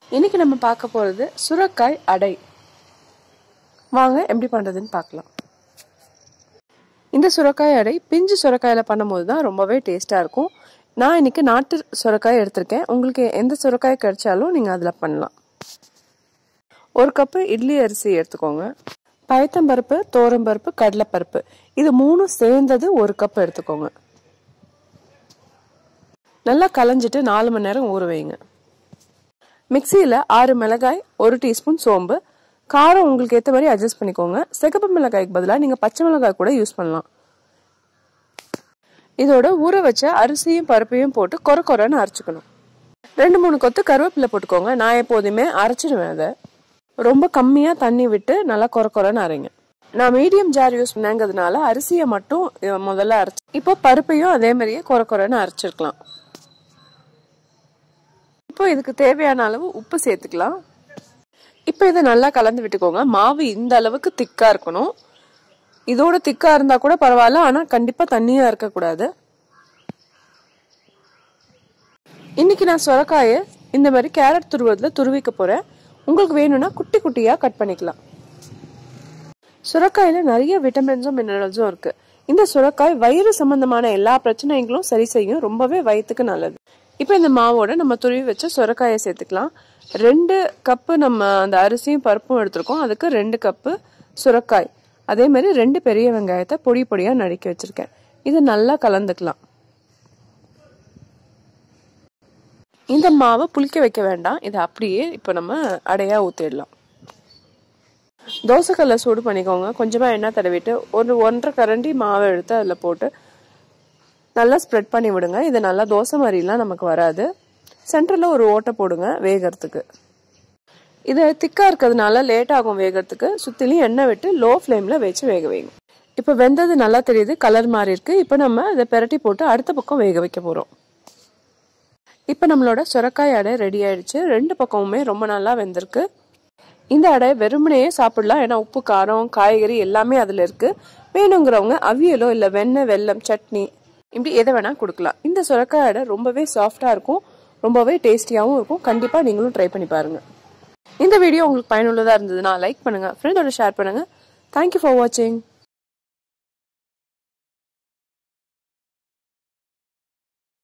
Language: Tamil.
இன்னைக்கு நம்ம பார்க்க போகிறது சுரக்காய் அடை வாங்க எப்படி பண்ணுறதுன்னு பார்க்கலாம் இந்த சுரக்காய் அடை பிஞ்சு சுரக்காயில் பண்ணும்போது தான் ரொம்பவே டேஸ்ட்டாக இருக்கும் நான் இன்னைக்கு நாட்டு சுரக்காய் எடுத்திருக்கேன் உங்களுக்கு எந்த சுரக்காய் கிடைச்சாலும் நீங்கள் அதில் பண்ணலாம் ஒரு கப்பு இட்லி அரிசி எடுத்துக்கோங்க பயத்தம்பருப்பு தோரம்பருப்பு கடலைப்பருப்பு இது மூணும் சேர்ந்தது ஒரு கப் எடுத்துக்கோங்க நல்லா கலைஞ்சிட்டு நாலு மணி நேரம் ஊற வைங்க மிக்சியில் ஆறு மிளகாய் ஒரு டீஸ்பூன் சோம்பு காரம் உங்களுக்கு ஏற்ற மாதிரி அட்ஜஸ்ட் பண்ணிக்கோங்க சிகப்பு மிளகாய்க்கு பதிலாக நீங்கள் பச்சை மிளகாய் கூட யூஸ் பண்ணலாம் இதோட ஊற வச்ச அரிசியும் பருப்பையும் போட்டு கொர கொரன்னு அரைச்சிக்கணும் ரெண்டு மூணு கொத்து கருவேப்பிலை போட்டுக்கோங்க நான் எப்போதுமே அரைச்சிடுவேன் அதை ரொம்ப கம்மியாக தண்ணி விட்டு நல்லா கொர கொரன்னு அரைங்க நான் மீடியம் ஜார் யூஸ் பண்ணாங்கிறதுனால அரிசியை மட்டும் முதல்ல அரைச்சி இப்போ பருப்பையும் அதே மாதிரியே கொர கொரன்னு அரைச்சிருக்கலாம் இப்போ இதுக்கு தேவையான அளவு உப்பு சேர்த்துக்கலாம் இப்போ இதை நல்லா கலந்து விட்டுக்கோங்க மாவு இந்த அளவுக்கு திக்காக இருக்கணும் இதோட திக்காக இருந்தால் கூட பரவாயில்ல ஆனால் கண்டிப்பாக தண்ணியாக இருக்கக்கூடாது இன்னைக்கு நான் சுரக்காயை இந்த மாதிரி கேரட் துருவத்தில் துருவிக்க போகிறேன் உங்களுக்கு வேணும்னா குட்டி குட்டியாக கட் பண்ணிக்கலாம் சுரக்காயில் நிறைய விட்டமின்ஸும் மினரல்ஸும் இருக்குது இந்த சுரக்காய் வயிறு சம்பந்தமான எல்லா பிரச்சனைகளும் சரி செய்யும் ரொம்பவே வயிற்றுக்கு நல்லது இப்போ இந்த மாவோட நம்ம துருவி வச்ச சுரக்காயை சேர்த்துக்கலாம் ரெண்டு கப்பு நம்ம அந்த அரிசியும் பருப்பும் எடுத்திருக்கோம் அதுக்கு ரெண்டு கப்பு சுரக்காய் அதே மாதிரி ரெண்டு பெரிய வெங்காயத்தை பொடி பொடியாக நறுக்கி வச்சிருக்கேன் இது நல்லா கலந்துக்கலாம் இந்த மாவை புளிக்க வைக்க வேண்டாம் இதை அப்படியே இப்போ நம்ம அடையாக ஊற்றிடலாம் தோசைக்கல்லை சூடு பண்ணிக்கோங்க கொஞ்சமாக எண்ணெய் தடவிட்டு ஒரு ஒன்றரை கரண்டி மாவை எடுத்து அதில் போட்டு நல்லா ஸ்ப்ரெட் பண்ணி விடுங்க இது நல்லா தோசை மாதிரிலாம் நமக்கு வராது சென்டரில் ஒரு ஓட்டை போடுங்க வேகிறதுக்கு இது திக்காக இருக்கிறதுனால லேட் ஆகும் வேகிறதுக்கு சுற்றிலையும் எண்ணெய் விட்டு லோ ஃப்ளேமில் வச்சு வேக வைங்க இப்போ வெந்தது நல்லா தெரியுது கலர் மாறி இருக்கு இப்போ நம்ம இதை பெரட்டி போட்டு அடுத்த பக்கம் வேக வைக்க போகிறோம் இப்போ நம்மளோட சுரக்காய் அடை ரெடி ஆயிடுச்சு ரெண்டு பக்கமுமே ரொம்ப நல்லா வெந்திருக்கு இந்த அடை வெறுமனையே சாப்பிடலாம் ஏன்னா உப்பு காரம் காய்கறி எல்லாமே அதில் இருக்கு வேணுங்கிறவங்க அவியலோ இல்லை வெண்ணெய் வெல்லம் சட்னி இப்படி எதை வேணால் கொடுக்கலாம் இந்த சுரக்காய் அடை ரொம்பவே சாஃப்டாக இருக்கும் ரொம்பவே டேஸ்டியாகவும் இருக்கும் கண்டிப்பாக நீங்களும் ட்ரை பண்ணி பாருங்கள் இந்த வீடியோ உங்களுக்கு பயனுள்ளதாக இருந்ததுன்னா லைக் பண்ணுங்கள் ஃப்ரெண்டோட ஷேர் பண்ணுங்கள் தேங்க்யூ ஃபார் வாட்சிங்